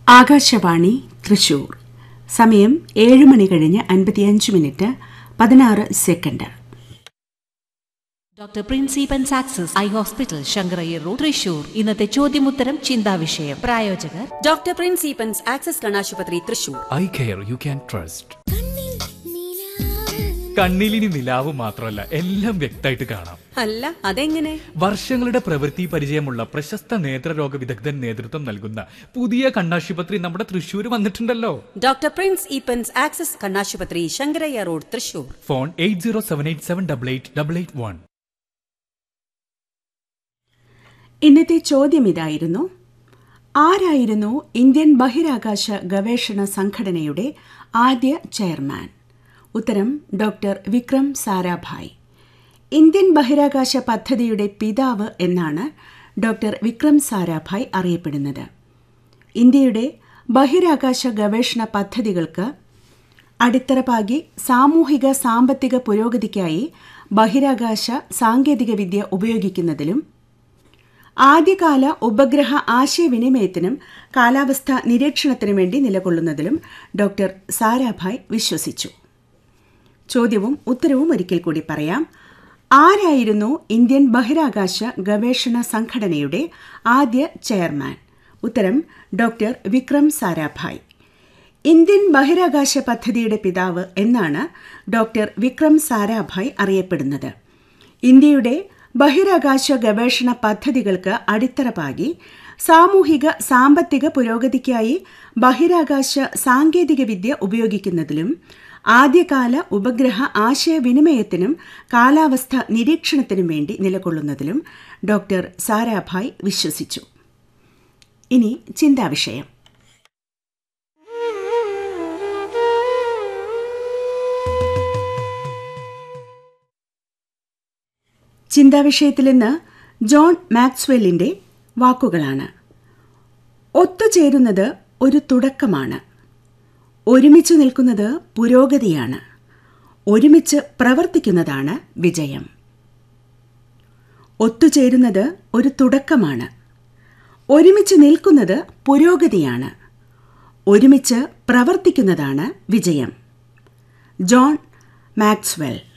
ആകാശവാണി തൃശൂർ സമയം ഏഴ് മണി കഴിഞ്ഞ് അൻപത്തിയഞ്ച് മിനിറ്റ് പതിനാറ് second doctor Prince Eapen access eye hospital Sankarayyar road Thrissur ഇന്നത്തെ ചോദ്യമുത്തരം ചിന്താവിഷയം പ്രായോജകർ ഡോക്ടർ പ്രിൻസിപ്പൻസ് ആക്സസ് കണ്ണാശുപത്രി Thrissur eye care you can trust കണ്ണിലിനി നിലാവ് മാത്രമല്ല എല്ലാം വ്യക്തമായിട്ട് കാണാം അല്ല അതെങ്ങനെ വർഷങ്ങളുടെ പ്രവൃത്തി പരിചയമുള്ള പ്രശസ്ത നേത്രരോഗ വിദഗ്ധൻ നേതൃത്വം നൽകുന്ന പുതിയ കണ്ണാശുപത്രി നമ്മുടെ തൃശ്ശൂർ വന്നിട്ടുണ്ടല്ലോ ഡോക്ടർ പ്രിൻസ് ഈപ്പൻസ് ആക്സസ് കണ്ണാശുപത്രി Sankarayya road Thrissur phone eight zero seven eight seven double eight double eight one ഇന്നത്തെ ചോദ്യം ഇതായിരുന്നു ആരായിരുന്നു ഇന്ത്യൻ ബഹിരാകാശ ഗവേഷണ സംഘടനയുടെ ആദ്യ ചെയർമാൻ ഉത്തരം ഡോക്ടർ വിക്രം സാരാഭായ് ഇന്ത്യൻ ബഹിരാകാശ പദ്ധതിയുടെ പിതാവ് എന്നാണ് ഡോക്ടർ വിക്രം സാരാഭായ് അറിയപ്പെടുന്നത് ഇന്ത്യയുടെ ബഹിരാകാശ ഗവേഷണ പദ്ധതികൾക്ക് അടിത്തറ പാകി സാമൂഹിക സാമ്പത്തിക പുരോഗതിക്കായി ബഹിരാകാശ സാങ്കേതികവിദ്യ ഉപയോഗിക്കുന്നതിലും ആദ്യകാല ഉപഗ്രഹ ആശയവിനിമയത്തിനും കാലാവസ്ഥ നിരീക്ഷണത്തിനും വേണ്ടി നിലകൊള്ളുന്നതിലും ഡോക്ടർ സാരാഭായ് വിശ്വസിച്ചു ചോദ്യവും ഉത്തരവും ഒരിക്കൽ കൂടി പറയാം ആരായിരുന്നു ഇന്ത്യൻ ബഹിരാകാശ ഗവേഷണ സംഘടനയുടെ ആദ്യ ചെയർമാൻ ഉത്തരം ഡോക്ടർ വിക്രം സാരാഭായ് ഇന്ത്യൻ ബഹിരാകാശ പദ്ധതിയുടെ പിതാവ് എന്നാണ് ഡോക്ടർ വിക്രം സാരാഭായ് അറിയപ്പെടുന്നത് ഇന്ത്യയുടെ ബഹിരാകാശ ഗവേഷണ പദ്ധതികൾക്ക് അടിത്തറ പാകി സാമൂഹിക സാമ്പത്തിക പുരോഗതിക്കായി ബഹിരാകാശ സാങ്കേതികവിദ്യ ഉപയോഗിക്കുന്നതിലും ആദ്യകാല ഉപഗ്രഹ ആശയവിനിമയത്തിനും കാലാവസ്ഥ നിരീക്ഷണത്തിനും വേണ്ടി നിലകൊള്ളുന്നതിലും ഡോക്ടർ സാരാഭായ് വിശ്വസിച്ചു ഇനി ചിന്താവിഷയം ചിന്താവിഷയത്തിൽ നിന്ന് ജോൺ മാക്സ്വെല്ലിന്റെ വാക്കുകളാണ് ഒത്തുചേരുന്നത് ഒരു തുടക്കമാണ് ഒരുമിച്ച് നിൽക്കുന്നത് പുരോഗതിയാണ് ഒരുമിച്ച് പ്രവർത്തിക്കുന്നതാണ് വിജയം ഒത്തുചേരുന്നത് ഒരു തുടക്കമാണ് ഒരുമിച്ച് നിൽക്കുന്നത് പുരോഗതിയാണ് ഒരുമിച്ച് പ്രവർത്തിക്കുന്നതാണ് വിജയം ജോൺ മാക്സ്വെൽ